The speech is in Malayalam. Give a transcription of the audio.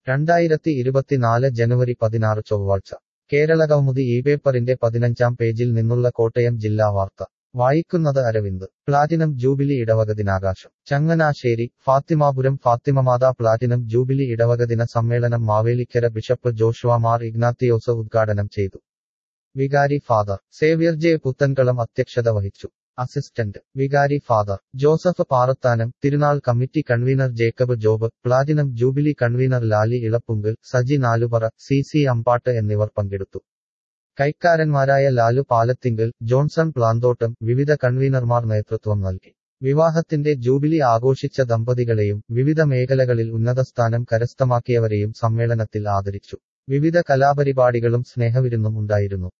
രണ്ടായിരത്തി ഇരുപത്തിനാല് ജനുവരി പതിനാറ് ചൊവ്വാഴ്ച കേരള കൗമുദി ഈ പേപ്പറിന്റെ പതിനഞ്ചാം പേജിൽ നിന്നുള്ള കോട്ടയം ജില്ലാ വാർത്ത വായിക്കുന്നത് അരവിന്ദ് പ്ലാറ്റിനം ജൂബിലി ഇടവക ദിനാകാശം ചങ്ങനാശ്ശേരി ഫാത്തിമാപുരം ഫാത്തിമമാതാ പ്ലാറ്റിനം ജൂബിലി ഇടവക ദിന സമ്മേളനം Mavelikara bishop Joshua Mar Ignatius ഉദ്ഘാടനം ചെയ്തു വികാരി ഫാദർ സേവ്യർ ജെ പുത്തൻകളം അധ്യക്ഷത വഹിച്ചു അസിസ്റ്റന്റ് വികാരി ഫാദർ ജോസഫ് പാറത്താനം തിരുനാൾ committee convener Jacob Job platinum jubilee convener Lali Elappunkal Saji Nalupara C C Ambatt എന്നിവർ പങ്കെടുത്തു കൈക്കാരന്മാരായ ലാലു പാലത്തിങ്കൽ ജോൺസൺ പ്ലാന്തോട്ടം വിവിധ കൺവീനർമാർ നേതൃത്വം നൽകി വിവാഹത്തിന്റെ ജൂബിലി ആഘോഷിച്ച ദമ്പതികളെയും വിവിധ മേഖലകളിൽ ഉന്നതസ്ഥാനം കരസ്ഥമാക്കിയവരെയും സമ്മേളനത്തിൽ ആദരിച്ചു വിവിധ കലാപരിപാടികളും സ്നേഹവിരുന്നും ഉണ്ടായിരുന്നു